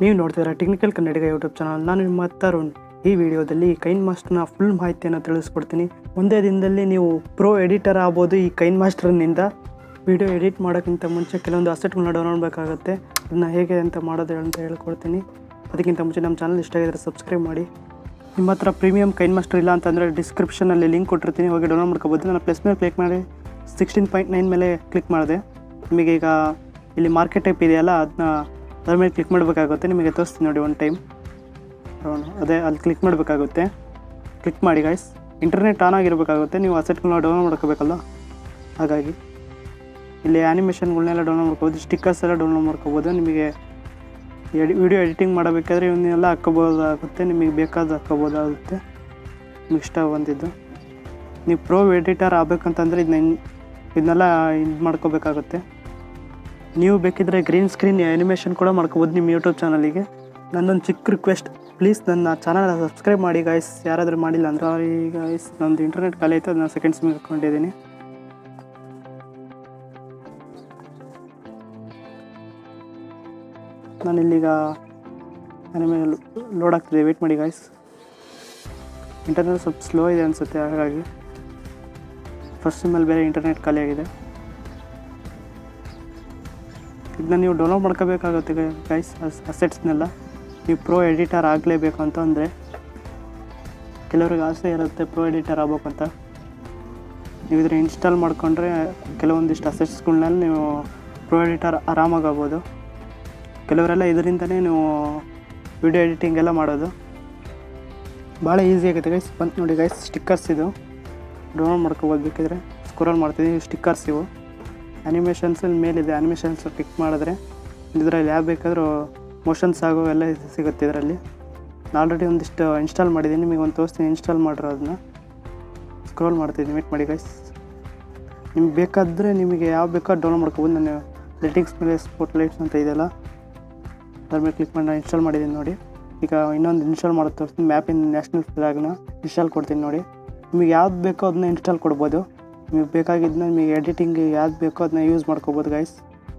ನೀವು ನೋಡ್ತಿದ್ದೀರಾ ಟೆಕ್ನಿಕಲ್ ಕನ್ನಡಿಗ YouTube channel ನಾನು ನಿಮ್ಮ ತರುಣ್ ಈ ವಿಡಿಯೋದಲ್ಲಿ ಕೈನ್ ಮಾಸ್ಟರ್ನ ಫುಲ್ ಮಾಹಿತಿಯನ್ನು ತಿಳಿಸ್ಕೊಡ್ತೀನಿ ಒಂದೇ ದಿನದಲ್ಲಿ ನೀವು ಪ್ರೋ ಎಡಿಟರ್ ಆಗ್ಬೋದು ಈ ಕೈನ್ ಮಾಸ್ಟರ್ನಿಂದ ವಿಡಿಯೋ ಎಡಿಟ್ ಮಾಡೋಕ್ಕಿಂತ ಮುಂಚೆ ಕೆಲವೊಂದು ಅಸೆಟ್ಗಳನ್ನ ಡೌನ್ಲೋಡ್ ಬೇಕಾಗುತ್ತೆ ಅದನ್ನ ಹೇಗೆ ಅಂತ ಮಾಡೋದು ಅಂತ ಹೇಳ್ಕೊಡ್ತೀನಿ ಅದಕ್ಕಿಂತ ಮುಂಚೆ ನಮ್ಮ ಚಾನಲ್ ಇಷ್ಟ ಆಗಿದ್ರೆ ಸಬ್ಸ್ಕ್ರೈಬ್ ಮಾಡಿ ನಿಮ್ಮ ಹತ್ರ ಪ್ರೀಮಿಯಂ ಕೈನ್ ಮಾಸ್ಟರ್ ಇಲ್ಲ ಅಂತಂದರೆ ಡಿಸ್ಕ್ರಿಪ್ಷನಲ್ಲಿ ಲಿಂಕ್ ಕೊಟ್ಟಿರ್ತೀನಿ ಹೋಗಿ ಡೌನ್ಲೋಡ್ ಮಾಡ್ಕೋಬೋದು ನಾನು ಪ್ಲಸ್ ಮೇಲೆ ಕ್ಲಿಕ್ ಮಾಡಿ ಸಿಕ್ಸ್ಟೀನ್ ಪಾಯಿಂಟ್ ನೈನ್ ಮೇಲೆ ಕ್ಲಿಕ್ ಮಾಡಿದೆ ನಿಮಗೆ ಈಗ ಇಲ್ಲಿ ಮಾರ್ಕೆಟ್ ಟೈಪ್ ಇದೆಯಲ್ಲ ಅದನ್ನ ಅದ್ರ ಮೇಲೆ ಕ್ಲಿಕ್ ಮಾಡಬೇಕಾಗುತ್ತೆ ನಿಮಗೆ ತೋರಿಸ್ತೀನಿ ನೋಡಿ ಒನ್ ಟೈಮ್ ಅದೇ ಅಲ್ಲಿ ಕ್ಲಿಕ್ ಮಾಡಬೇಕಾಗುತ್ತೆ ಕ್ಲಿಕ್ ಮಾಡಿ ಗೈಸ್ ಇಂಟರ್ನೆಟ್ ಆನ್ ಆಗಿರಬೇಕಾಗುತ್ತೆ ನೀವು ಅಸೆಟ್ಗಳನ್ನ ಡೌನ್ಲೋಡ್ ಮಾಡ್ಕೋಬೇಕಲ್ಲ ಹಾಗಾಗಿ ಇಲ್ಲಿ ಆ್ಯನಿಮೇಷನ್ಗಳನ್ನೆಲ್ಲ ಡೌನ್ಲೋಡ್ ಮಾಡ್ಕೋಬೋದು ಸ್ಟಿಕ್ಕರ್ಸ್ ಎಲ್ಲ ಡೌನ್ಲೋಡ್ ಮಾಡ್ಕೋಬೋದು ನಿಮಗೆ ಎಡಿ ವಿಡಿಯೋ ಎಡಿಟಿಂಗ್ ಮಾಡಬೇಕಾದ್ರೆ ಇವನ್ನೆಲ್ಲ ಹಾಕ್ಕೋಬೋದಾಗುತ್ತೆ ನಿಮಗೆ ಬೇಕಾದ ಹಾಕ್ಕೋಬೋದಾಗುತ್ತೆ ನಿಮ್ಗೆ ಇಷ್ಟ ಬಂದಿದ್ದು ನೀವು ಪ್ರೋ ಎಡಿಟರ್ ಆಗಬೇಕಂತಂದರೆ ಇದನ್ನ ಇದನ್ನೆಲ್ಲ ಇದು ಮಾಡ್ಕೋಬೇಕಾಗುತ್ತೆ ನೀವು ಬೇಕಿದ್ರೆ ಗ್ರೀನ್ ಸ್ಕ್ರೀನ್ ಆ್ಯನಿಮೇಷನ್ ಕೂಡ ಮಾಡ್ಕೋಬೋದು ನಿಮ್ಮ ಯೂಟ್ಯೂಬ್ ಚಾನಲಿಗೆ ನನ್ನೊಂದು ಚಿಕ್ಕ ರಿಕ್ವೆಸ್ಟ್ ಪ್ಲೀಸ್ ನನ್ನ ಚಾನಲ್ ಸಬ್ಸ್ಕ್ರೈಬ್ ಮಾಡಿ ಗಾಯ್ಸ್ ಯಾರಾದರೂ ಮಾಡಿಲ್ಲ ಅಂದ್ರೆ ಈ ಗಾಯ್ಸ್ ನಂದು ಇಂಟರ್ನೆಟ್ ಖಾಲಿ ಆಯಿತು ನಾನು ಸೆಕೆಂಡ್ಸ್ ಮೇಲೆ ಹಾಕ್ಕೊಂಡಿದ್ದೀನಿ ನಾನಿಲ್ಲೀಗ ಆನಿಮೇಲ್ ಲೋಡ್ ಆಗ್ತಿದೆ ವೇಟ್ ಮಾಡಿ ಗಾಯ್ಸ್ ಇಂಟರ್ನೆಟ್ ಸ್ವಲ್ಪ ಸ್ಲೋ ಇದೆ ಅನಿಸುತ್ತೆ ಹಾಗಾಗಿ ಫಸ್ಟ್ ಮೇಲೆ ಬೇರೆ ಇಂಟರ್ನೆಟ್ ಖಾಲಿ ಆಗಿದೆ ಇದನ್ನ ನೀವು ಡೌನ್ಲೋಡ್ ಮಾಡ್ಕೋಬೇಕಾಗುತ್ತೆ ಗೈಸ್ ಅಸೆಟ್ಸ್ನೆಲ್ಲ ನೀವು ಪ್ರೋ ಎಡಿಟರ್ ಆಗಲೇಬೇಕು ಅಂತ ಅಂದರೆ ಕೆಲವ್ರಿಗೆ ಆಸೆ ಇರುತ್ತೆ ಪ್ರೋ ಎಡಿಟರ್ ಆಗ್ಬೇಕು ಅಂತ ನೀವು ಇದ್ರ ಇನ್ಸ್ಟಾಲ್ ಮಾಡಿಕೊಂಡ್ರೆ ಕೆಲವೊಂದಿಷ್ಟು ಅಸೆಟ್ಸ್ಗಳನ್ನೆಲ್ಲ ನೀವು ಪ್ರೋ ಎಡಿಟರ್ ಆರಾಮಾಗಿ ಆಗ್ಬೋದು ಕೆಲವರೆಲ್ಲ ಇದರಿಂದನೇ ನೀವು ವಿಡಿಯೋ ಎಡಿಟಿಂಗ್ ಎಲ್ಲ ಮಾಡೋದು ಭಾಳ ಈಸಿ ಆಗುತ್ತೆ ಗೈಸ್ ಬಂತು ನೋಡಿ ಗೈಸ್ ಸ್ಟಿಕ್ಕರ್ಸ್ ಇದು ಡೌನ್ಲೋಡ್ ಮಾಡ್ಕೋಬೋದು ಬೇಕಿದ್ರೆ ಸ್ಕ್ರೋಲ್ ಮಾಡ್ತಿದ್ದೀನಿ ಸ್ಟಿಕ್ಕರ್ಸ್ ಇವು ಆ್ಯನಿಮೇಷನ್ಸಲ್ಲಿ ಮೇಲಿದೆ ಆ್ಯನಿಮೇಷನ್ಸ್ ಕ್ಲಿಕ್ ಮಾಡಿದ್ರೆ ಇದರಲ್ಲಿ ಯಾವ ಬೇಕಾದರೂ ಮೋಷನ್ಸ್ ಆಗೋ ಎಲ್ಲ ಸಿಗುತ್ತೆ ಇದರಲ್ಲಿ ನಾನು ಆಲ್ರೆಡಿ ಒಂದಿಷ್ಟು ಇನ್ಸ್ಟಾಲ್ ಮಾಡಿದ್ದೀನಿ ನಿಮಗೆ ಒಂದು ತೋರಿಸ್ತೀನಿ ಇನ್ಸ್ಟಾಲ್ ಮಾಡಿರೋದನ್ನ ಸ್ಕ್ರೋಲ್ ಮಾಡ್ತಿದ್ದೀನಿ ವೇಟ್ ಮಾಡಿ ಗೈಸ್ ನಿಮ್ಗೆ ಬೇಕಾದರೆ ನಿಮಗೆ ಯಾವ ಬೇಕಾದ್ರೂ ಡೌನ್ಲೋಡ್ ಮಾಡ್ಕೋಬೋದು ನಾನು ಲೆಟಿಕ್ಸ್ ಮೇಲೆ ಸ್ಪೋಟ್ ಲೈಟ್ಸ್ ಅಂತ ಇದೆಯಲ್ಲ ಅದ್ರ ಮೇಲೆ ಕ್ಲಿಕ್ ಮಾಡಿ ನಾನು ಇನ್ಸ್ಟಾಲ್ ಮಾಡಿದ್ದೀನಿ ನೋಡಿ ಈಗ ಇನ್ನೊಂದು ಇನ್ಸ್ಟಾಲ್ ಮಾಡೋದು ತೋರಿಸ್ತೀನಿ ಮ್ಯಾಪಿನ ನ್ಯಾಷನಲ್ ಫ್ಲಾಗ್ನ ಇನ್ಸ್ಟಾಲ್ ಕೊಡ್ತೀನಿ ನೋಡಿ ನಿಮಗೆ ಯಾವ್ದು ಬೇಕೋ ಅದನ್ನ ಇನ್ಸ್ಟಾಲ್ ಕೊಡ್ಬೋದು ನಿಮಗೆ ಬೇಕಾಗಿದ್ದನ್ನ ನಿಮಗೆ ಎಡಿಟಿಂಗ್ ಯಾವ್ದು ಬೇಕೋ ಅದನ್ನ ಯೂಸ್ ಮಾಡ್ಕೋಬೋದು ಗೈಸ್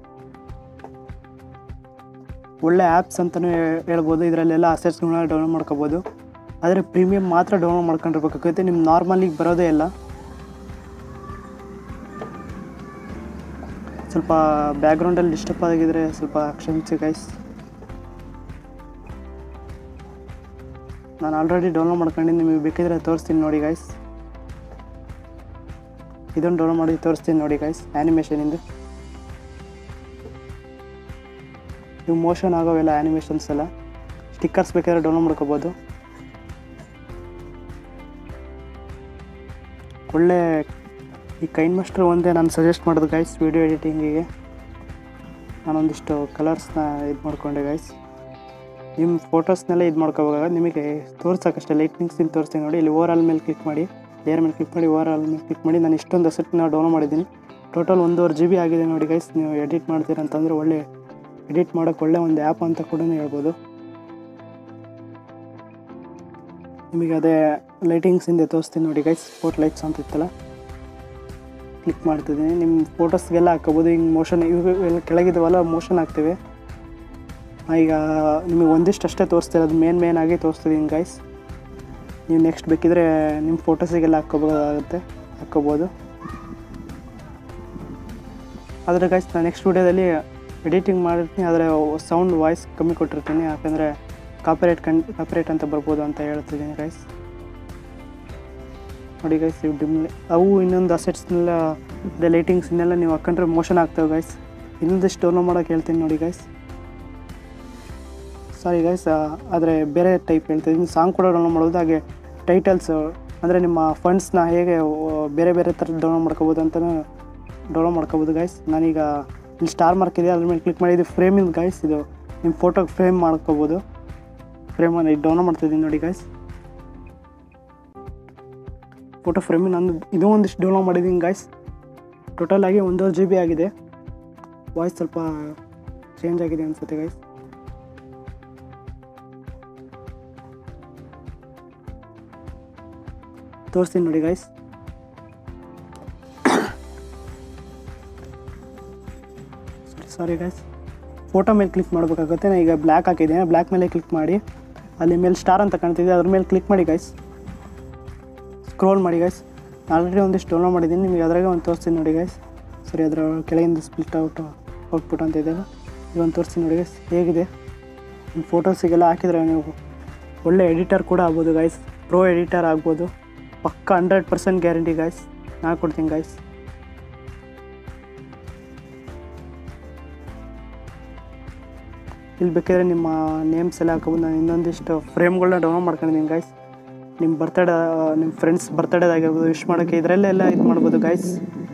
ಒಳ್ಳೆ ಆ್ಯಪ್ಸ್ ಅಂತಲೂ ಹೇಳ್ಬೋದು ಇದರಲ್ಲೆಲ್ಲ ಅಸೆಟ್ಸ್ಗಳನ್ನ ಡೌನ್ಲೋಡ್ ಮಾಡ್ಕೋಬೋದು ಆದರೆ ಪ್ರೀಮಿಯಮ್ ಮಾತ್ರ ಡೌನ್ಲೋಡ್ ಮಾಡ್ಕೊಂಡಿರ್ಬೇಕಾಗುತ್ತೆ ನಿಮ್ಮ ನಾರ್ಮಲಿಗೆ ಬರೋದೇ ಇಲ್ಲ ಸ್ವಲ್ಪ ಬ್ಯಾಕ್ಗ್ರೌಂಡಲ್ಲಿ ಡಿಸ್ಟರ್ಬ್ ಆಗಿದ್ರೆ ಸ್ವಲ್ಪ ಕ್ಷಮಿಸಿ ಗೈಸ್ ನಾನು ಆಲ್ರೆಡಿ ಡೌನ್ಲೋಡ್ ಮಾಡ್ಕೊಂಡಿದ್ದು ನಿಮಗೆ ಬೇಕಿದ್ರೆ ತೋರಿಸ್ತೀನಿ ನೋಡಿ ಗೈಸ್ ಇದನ್ನು ಡೌನ್ಲೋಡ್ ಮಾಡಿ ತೋರಿಸ್ತೀನಿ ನೋಡಿ ಗೈಸ್ ಆ್ಯನಿಮೇಷನಿಂದು ಇವು ಮೋಷನ್ ಆಗೋವೆಲ್ಲ ಆ್ಯನಿಮೇಷನ್ಸ್ ಎಲ್ಲ ಸ್ಟಿಕ್ಕರ್ಸ್ ಬೇಕಾದ್ರೆ ಡೌನ್ಲೋಡ್ ಮಾಡ್ಕೋಬೋದು ಒಳ್ಳೆ ಈ ಕೈನ್ ಮಾಸ್ಟರ್ ಒಂದೇ ನಾನು ಸಜೆಸ್ಟ್ ಮಾಡೋದು ಗೈಸ್ ವಿಡಿಯೋ ಎಡಿಟಿಂಗಿಗೆ ನಾನೊಂದಿಷ್ಟು ಕಲರ್ಸ್ನ ಇದು ಮಾಡ್ಕೊಂಡೆ ಗೈಸ್ ನಿಮ್ಮ ಫೋಟೋಸ್ನೆಲ್ಲ ಇದು ಮಾಡ್ಕೋಬೇಕಾಗ ನಿಮಗೆ ತೋರ್ಸೋಕ್ಕಷ್ಟೇ ಲೈಟ್ನಿಂಗ್ಸಿಂದ ತೋರಿಸ್ತೀನಿ ನೋಡಿ ಇಲ್ಲಿ ಓವರ್ ಆಲ್ ಮೇಲೆ ಕ್ಲಿಕ್ ಮಾಡಿ ಲೇಯರ್ ಮೇಲೆ ಕ್ಲಿಕ್ ಮಾಡಿ ಓವರ್ ಆಲ್ ಮೇಲೆ ಕ್ಲಿಕ್ ಮಾಡಿ ನಾನು ಇಷ್ಟೊಂದು ಅಸೆಟ್ನ ಡೌನ್ಲೋಡ್ ಮಾಡಿದ್ದೀನಿ ಟೋಟಲ್ ಒಂದೂವರೆ ಜಿ ಬಿ ಆಗಿದೆ ನೋಡಿ ಗೈಸ್ ನೀವು ಎಡಿಟ್ ಮಾಡ್ತೀರ ಅಂತಂದರೆ ಒಳ್ಳೆ ಎಡಿಟ್ ಮಾಡೋಕ್ಕೆ ಒಳ್ಳೆ ಒಂದು ಆ್ಯಪ್ ಅಂತ ಕೂಡ ಹೇಳ್ಬೋದು ನಿಮಗೆ ಅದೇ ಲೈಟಿಂಗ್ಸಿಂದ ತೋರಿಸ್ತೀನಿ ನೋಡಿ ಗೈಸ್ ಸ್ಪೋಟ್ ಲೈಟ್ಸ್ ಅಂತ ಇತ್ತಲ್ಲ ಕ್ಲಿಕ್ ಮಾಡ್ತಿದ್ದೀನಿ ನಿಮ್ಮ ಫೋಟೋಸ್ಗೆಲ್ಲ ಹಾಕೋಬೋದು ಹಿಂಗೆ ಮೋಷನ್ ಇವು ಎಲ್ಲ ಕೆಳಗಿದವಲ್ಲ ಮೋಷನ್ ಹಾಕ್ತೀವಿ ಈಗ ನಿಮಗೆ ಒಂದಿಷ್ಟು ಅಷ್ಟೇ ತೋರಿಸ್ತಿರೋದು ಮೇನ್ ಮೇನ್ ಆಗಿ ತೋರಿಸ್ತಿದ್ದೀನಿ ಗೈಸ್ ನೀವು ನೆಕ್ಸ್ಟ್ ಬೇಕಿದ್ರೆ ನಿಮ್ಮ ಫೋಟೋಸಿಗೆಲ್ಲ ಹಾಕ್ಕೋಬೋದಾಗುತ್ತೆ ಹಾಕ್ಕೋಬೋದು ಆದರೆ ಗೈಸ್ ನಾನು ನೆಕ್ಸ್ಟ್ ವೀಡಿಯೋದಲ್ಲಿ ಎಡಿಟಿಂಗ್ ಮಾಡಿರ್ತೀನಿ ಆದರೆ ಸೌಂಡ್ ವಾಯ್ಸ್ ಕಮ್ಮಿ ಕೊಟ್ಟಿರ್ತೀನಿ ಯಾಕಂದರೆ ಕಾಪಿರೈಟ್ ಕನ್ ಕಾಪಿರೈಟ್ ಅಂತ ಬರ್ಬೋದು ಅಂತ ಹೇಳ್ತಿದ್ದೀನಿ ಗೈಸ್ ನೋಡಿ ಗೈಸ್ ಇವು ಡಿಮ್ ಅವು ಇನ್ನೊಂದು ಅಸೆಟ್ಸ್ನೆಲ್ಲ ಅದೇ ಲೈಟಿಂಗ್ಸ್ನೆಲ್ಲ ನೀವು ಹಾಕೊಂಡ್ರೆ ಮೋಷನ್ ಆಗ್ತವೆ ಗೈಸ್ ಇನ್ನೊಂದಿಷ್ಟು ಡೌನ್ಲೋಡ್ ಮಾಡೋಕೆ ಹೇಳ್ತೀನಿ ನೋಡಿ ಗೈಸ್ ಸಾರಿ ಗೈಸ್ ಆದರೆ ಬೇರೆ ಟೈಪ್ ಹೇಳ್ತಿದ್ದೀನಿ ಸಾಂಗ್ ಕೂಡ ಡೌನ್ಲೋಡ್ ಮಾಡೋದು ಹಾಗೆ ಟೈಟಲ್ಸ್ ಅಂದರೆ ನಿಮ್ಮ ಫಂಡ್ಸ್ನ ಹೇಗೆ ಬೇರೆ ಬೇರೆ ಥರ ಡೌನ್ಲೋಡ್ ಮಾಡ್ಕೋಬೋದು ಅಂತಲೂ ಡೌನ್ಲೋಡ್ ಮಾಡ್ಕೋಬೋದು ಗೈಸ್ ನಾನೀಗ ಇಲ್ಲಿ ಸ್ಟಾರ್ ಮಾರ್ಕ್ ಇದೆ ಅದ್ರ ಮೇಲೆ ಕ್ಲಿಕ್ ಮಾಡಿ ಇದು ಫ್ರೇಮಿಂದ ಗೈಸ್ ಇದು ನಿಮ್ಮ ಫೋಟೋಗೆ ಫ್ರೇಮ್ ಮಾಡ್ಕೋಬೋದು ಫ್ರೇಮನ್ನು ಇದು ಡೌನ್ಲೋಡ್ ಮಾಡ್ತಿದ್ದೀನಿ ನೋಡಿ ಗೈಸ್ ಫೋಟೋ ಫ್ರೇಮಿಂಗ್ ನಂದು ಇದು ಒಂದಿಷ್ಟು ಡೌನ್ಲೋಡ್ ಮಾಡಿದ್ದೀನಿ ಗೈಸ್ ಟೋಟಲ್ ಆಗಿ ಒಂದೂವರೆ ಜಿ ಬಿ ಆಗಿದೆ ವಾಯ್ಸ್ ಸ್ವಲ್ಪ ಚೇಂಜ್ ಆಗಿದೆ ಅನಿಸುತ್ತೆ ಗೈಸ್ ತೋರಿಸ್ತೀನಿ ನೋಡಿ ಗೈಸ್ ಸಾರಿ ಗೈಸ್ ಫೋಟೋ ಮೇಲೆ ಕ್ಲಿಕ್ ಮಾಡಬೇಕಾಗುತ್ತೆ ನಾನು ಈಗ ಬ್ಲ್ಯಾಕ್ ಹಾಕಿದ್ದೀನಿ ಬ್ಲ್ಯಾಕ್ ಮೇಲೆ ಕ್ಲಿಕ್ ಮಾಡಿ ಅಲ್ಲಿ ಮೇಲೆ ಸ್ಟಾರ್ ಅಂತ ಕಾಣ್ತಿದೆ ಅದ್ರ ಮೇಲೆ ಕ್ಲಿಕ್ ಮಾಡಿ ಗೈಸ್ ಸ್ಕ್ರೋಲ್ ಮಾಡಿ ಗೈಸ್ ಆಲ್ರೆಡಿ ಒಂದಿಷ್ಟು ಡೌನ್ಲೋಡ್ ಮಾಡಿದ್ದೀನಿ ನಿಮಗೆ ಅದ್ರಾಗೆ ಒಂದು ತೋರಿಸ್ತೀನಿ ನೋಡಿ ಗೈಸ್ ಸರಿ ಅದರ ಕೆಳಗಿಂದ ಸ್ಪ್ಲಿಟ್ ಔಟ್ ಔಟ್ಪುಟ್ ಅಂತ ಇದೆ ಇದೊಂದು ತೋರಿಸ್ತೀನಿ ನೋಡಿ ಗೈಸ್ ಹೇಗಿದೆ ನಿಮ್ಮ ಫೋಟೋಸಿಗೆಲ್ಲ ಹಾಕಿದ್ರೆ ನೀವು ಒಳ್ಳೆ ಎಡಿಟರ್ ಕೂಡ ಆಗ್ಬೋದು ಗೈಸ್ ಪ್ರೋ ಎಡಿಟರ್ ಆಗ್ಬೋದು ಪಕ್ಕ ಹಂಡ್ರೆಡ್ ಪರ್ಸೆಂಟ್ ಗ್ಯಾರಂಟಿ ಗೈಸ್ ನಾನು ಕೊಡ್ತೀನಿ ಗೈಸ್ ಇಲ್ಲಿ ಬೇಕಾದ್ರೆ ನಿಮ್ಮ ನೇಮ್ಸ್ ಎಲ್ಲ ಹಾಕೋಬೋದು ನಾನು ಇನ್ನೊಂದಿಷ್ಟು ಫ್ರೇಮ್ಗಳನ್ನ ಡೌನ್ಲೋಡ್ ಮಾಡ್ಕೊಂಡಿದ್ದೀನಿ ಗೈಸ್ ನಿಮ್ಮ ಬರ್ತಡೇ ನಿಮ್ಮ ಫ್ರೆಂಡ್ಸ್ ಬರ್ತಡೇದಾಗಿರ್ಬೋದು ವಿಶ್ ಮಾಡೋಕ್ಕೆ ಇದರಲ್ಲೆಲ್ಲ ಇದು ಮಾಡ್ಬೋದು ಗೈಸ್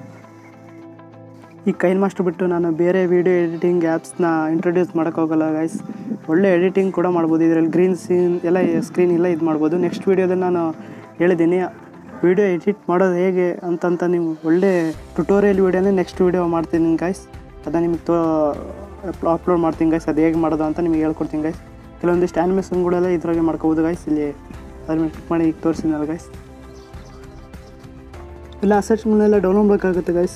ಈ ಕೈನ್ ಮಾಸ್ಟರ್ ಬಿಟ್ಟು ನಾನು ಬೇರೆ ವೀಡಿಯೋ ಎಡಿಟಿಂಗ್ ಆ್ಯಪ್ಸ್ನ ಇಂಟ್ರೊಡ್ಯೂಸ್ ಮಾಡೋಕ್ಕೋಗಲ್ಲ ಗೈಸ್ ಒಳ್ಳೆ ಎಡಿಟಿಂಗ್ ಕೂಡ ಮಾಡ್ಬೋದು ಇದರಲ್ಲಿ ಗ್ರೀನ್ ಸೀನ್ ಎಲ್ಲ ಸ್ಕ್ರೀನ್ ಎಲ್ಲ ಇದು ಮಾಡ್ಬೋದು ನೆಕ್ಸ್ಟ್ ವೀಡಿಯೋದಲ್ಲಿ ನಾನು ಹೇಳಿದ್ದೀನಿ ವೀಡಿಯೋ ಎಡಿಟ್ ಮಾಡೋದು ಹೇಗೆ ಅಂತಂತ ನೀವು ಒಳ್ಳೆ ಟ್ಯುಟೋರಿಯಲ್ ವೀಡಿಯೋನೇ ನೆಕ್ಸ್ಟ್ ವೀಡಿಯೋ ಮಾಡ್ತೀನಿ ಗೈಸ್ ಅದನ್ನು ನಿಮಗೆ ತೋ ಅಪ್ಲೋಡ್ ಮಾಡ್ತೀನಿ ಗೈಸ್ ಅದು ಹೇಗೆ ಮಾಡೋದು ಅಂತ ನಿಮಗೆ ಹೇಳ್ಕೊಡ್ತೀನಿ ಗೈಸ್ ಕೆಲವೊಂದಿಷ್ಟು ಆ್ಯನಿಮೇಷನ್ಗಳೆಲ್ಲ ಇದ್ರಾಗೆ ಮಾಡ್ಕೋಬೋದು ಗೈಸ್ ಇಲ್ಲಿ ಅದ್ರ ಮೇಲೆ ಕ್ಲಿಕ್ ಮಾಡಿ ಈಗ ತೋರಿಸಿದ್ನಲ್ಲ ಗೈಸ್ ಇಲ್ಲ ಅಸೆಟ್ಸ್ಗಳನ್ನೆಲ್ಲ ಡೌನ್ಲೋಡ್ ಬೇಕಾಗುತ್ತೆ ಗೈಸ್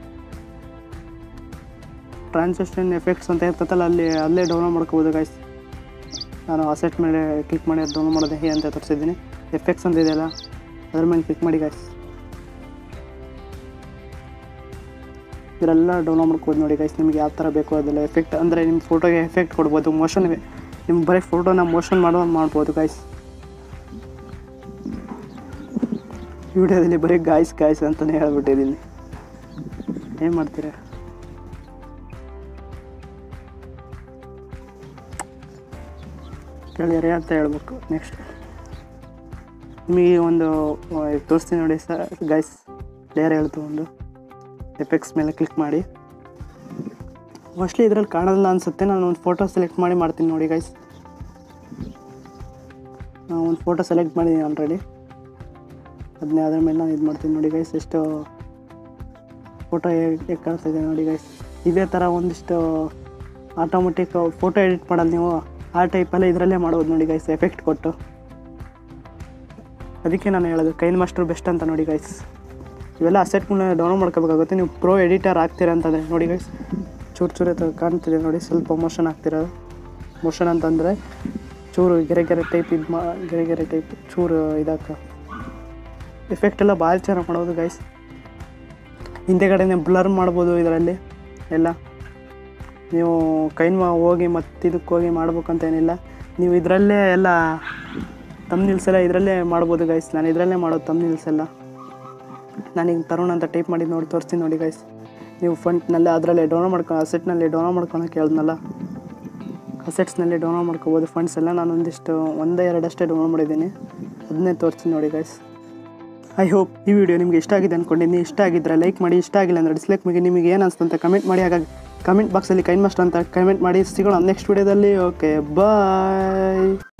ಟ್ರಾನ್ಸಾಕ್ಷನ್ ಎಫೆಕ್ಟ್ಸ್ ಅಂತ ಇರ್ತೈತಲ್ಲ ಅಲ್ಲಿ ಅಲ್ಲೇ ಡೌನ್ಲೋಡ್ ಮಾಡ್ಕೋಬೋದು ಗೈಸ್ ನಾನು ಅಸೆಟ್ ಮೇಲೆ ಕ್ಲಿಕ್ ಮಾಡಿ ಅದು ಡೌನ್ಲೋಡ್ ಮಾಡೋದು ಹೇಗೆ ಅಂತ ತೋರಿಸಿದ್ದೀನಿ ಎಫೆಕ್ಟ್ಸ್ ಅಂತ ಇದೆಯಲ್ಲ ಅದ್ರ ಮೇಲೆ ಕ್ಲಿಕ್ ಮಾಡಿ ಗೈಸ್ ಇದರೆಲ್ಲ ಡೌನ್ಲೋಡ್ ಮಾಡ್ಕೋಬೋದು ನೋಡಿ ಗೈಸ್ ನಿಮಗೆ ಯಾವ ಥರ ಬೇಕು ಅದೆಲ್ಲ ಎಫೆಕ್ಟ್ ಅಂದರೆ ನಿಮ್ಮ ಫೋಟೋಗೆ ಎಫೆಕ್ಟ್ ಕೊಡ್ಬೋದು ಮೋಷನ್ ನಿಮ್ಮ ಬರೀ ಫೋಟೋನ ಮೋಷನ್ ಮಾಡೋ ಮಾಡ್ಬೋದು ಗೈಸ್ ವಿಡಿಯೋದಲ್ಲಿ ಬರೀ ಗಾಯ್ಸ್ ಗಾಯ್ಸ್ ಅಂತಲೇ ಹೇಳ್ಬಿಟ್ಟಿದ್ದೀನಿ ಏನು ಮಾಡ್ತೀರಾ ಕೇಳಿದ್ರೆ ಅಂತ ಹೇಳ್ಬೇಕು ನೆಕ್ಸ್ಟ್ ನಿಮಗೆ ಒಂದು ಆ, ತೋರಿಸ್ತೀನಿ ನೋಡಿ ಸರ್ ಗೈಸ್ ಲೇಯರ್ ಹೇಳ್ತು ಒಂದು ಎಫೆಕ್ಟ್ಸ್ ಮೇಲೆ ಕ್ಲಿಕ್ ಮಾಡಿ ಮೋಸ್ಟ್ಲಿ ಇದರಲ್ಲಿ ಕಾಣಲ್ಲ ಅನಿಸುತ್ತೆ ನಾನು ಒಂದು ಫೋಟೋ ಸೆಲೆಕ್ಟ್ ಮಾಡಿ ಮಾಡ್ತೀನಿ ನೋಡಿ ಗೈಸ್ ಒಂದು ಫೋಟೋ ಸೆಲೆಕ್ಟ್ ಮಾಡಿದ್ದೀನಿ ಆಲ್ರೆಡಿ ಅದನ್ನೇ ಅದ್ರ ಮೇಲೆ ನಾನು ಇದು ಮಾಡ್ತೀನಿ ನೋಡಿ ಗೈಸ್ ಎಷ್ಟು ಫೋಟೋ ಹೇಗೆ ಕಾಣಿಸ್ತಿದೆ ನೋಡಿ ಗೈಸ್ ಇದೇ ಥರ ಒಂದಿಷ್ಟು ಆಟೋಮೆಟಿಕ್ ಫೋಟೋ ಎಡಿಟ್ ಮಾಡಲ್ಲ ನೀವು ಆ ಟೈಪಲ್ಲೇ ಇದರಲ್ಲೇ ಮಾಡ್ಬೋದು ನೋಡಿ ಗೈಸ್ ಎಫೆಕ್ಟ್ ಕೊಟ್ಟು ಅದಕ್ಕೆ ನಾನು ಹೇಳೋದು ಕೈನ್ ಮಾಸ್ಟರ್ ಬೆಸ್ಟ್ ಅಂತ ನೋಡಿ ಗೈಸ್ ಇವೆಲ್ಲ ಅಸೆಟ್ಗಳನ್ನ ಡೌನ್ಲೋಡ್ ಮಾಡ್ಕೋಬೇಕಾಗುತ್ತೆ ನೀವು ಪ್ರೋ ಎಡಿಟರ್ ಆಗ್ತೀರಾ ಅಂತಂದರೆ ನೋಡಿ ಗೈಸ್ ಚೂರು ಚೂರು ತ- ಕಾಣ್ತಿದೆ ನೋಡಿ ಸ್ವಲ್ಪ ಮೋಷನ್ ಆಗ್ತಿರೋದು ಮೋಷನ್ ಅಂತಂದರೆ ಚೂರು ಗೆರೆ ಗೆರೆ ಟೈಪ್ ಇದು ಮಾ ಗೆರೆ ಗೆರೆ ಟೈಪ್ ಚೂರು ಇದಾಕ ಎಫೆಕ್ಟ್ ಎಲ್ಲ ಭಾಳ ಚೆನ್ನಾಗಿ ಮಾಡೋದು ಗೈಸ್ ಹಿಂದೆಗಡೆನೆ ಬ್ಲರ್ ಮಾಡ್ಬೋದು ಇದರಲ್ಲಿ ಎಲ್ಲ ನೀವು ಕೈನ್ಮ ಹೋಗಿ ಮತ್ತೆ ಇದಕ್ಕೆ ಹೋಗಿ ಮಾಡ್ಬೇಕಂತ ಏನಿಲ್ಲ ನೀವು ಇದರಲ್ಲೇ ಎಲ್ಲ ತಮ್ನಿಲ್ಸ್ ಎಲ್ಲ ಇದರಲ್ಲೇ ಮಾಡ್ಬೋದು ಗೈಸ್ ನಾನು ಇದರಲ್ಲೇ ಮಾಡೋದು ತಮ್ನಿಲ್ಸ್ ಎಲ್ಲ ನಾನೀಗ ತರುಣ್ ಅಂತ ಟೈಪ್ ಮಾಡಿ ನೋಡಿ ತೋರಿಸ್ತೀನಿ ನೋಡಿ ಗೈಸ್ ನೀವು ಫಂಟ್ನಲ್ಲೇ ಅದರಲ್ಲೇ ಡೌನ್ಲೋಡ್ ಮಾಡ್ಕೊಂಡು ಅಸೆಟ್ನಲ್ಲಿ ಡೌನ್ಲೋಡ್ ಮಾಡ್ಕೊಳಕ್ಕೆ ಹೇಳಿದ್ನಲ್ಲ ಅಸೆಟ್ಸ್ನಲ್ಲಿ ಡೌನ್ಲೋಡ್ ಮಾಡ್ಕೋಬೋದು ಫಂಡ್ಸ್ ಎಲ್ಲ ನಾನು ಒಂದಿಷ್ಟು ಒಂದೇ ಎರಡಷ್ಟೇ ಡೌನ್ಲೋಡ್ ಮಾಡಿದ್ದೀನಿ ಅದನ್ನೇ ತೋರಿಸ್ತೀನಿ ನೋಡಿ ಗೈಸ್ ಐ ಹೋಪ್ ಈ ವಿಡಿಯೋ ನಿಮಗೆ ಇಷ್ಟ ಆಗಿದೆ ಅಂದ್ಕೊಂಡಿದ್ದೀನಿ ಇಷ್ಟ ಆಗಿದ್ದರೆ ಲೈಕ್ ಮಾಡಿ ಇಷ್ಟ ಆಗಿಲ್ಲ ಅಂದರೆ ಡಿಸ್ಲೈಕ್ ಮಾಡಿ ನಿಮಗೆ ಏನು ಅನಿಸ್ತು ಅಂತ ಕಮೆಂಟ್ ಮಾಡಿ ಹಾಗಾಗಿ ಕಮೆಂಟ್ ಬಾಕ್ಸಲ್ಲಿ ಕೈನ್ ಮಾಸ್ಟರ್ ಅಂತ ಕಮೆಂಟ್ ಮಾಡಿ ಸಿಗೋಣ ನೆಕ್ಸ್ಟ್ ವಿಡಿಯೋದಲ್ಲಿ ಓಕೆ ಬಾಯ್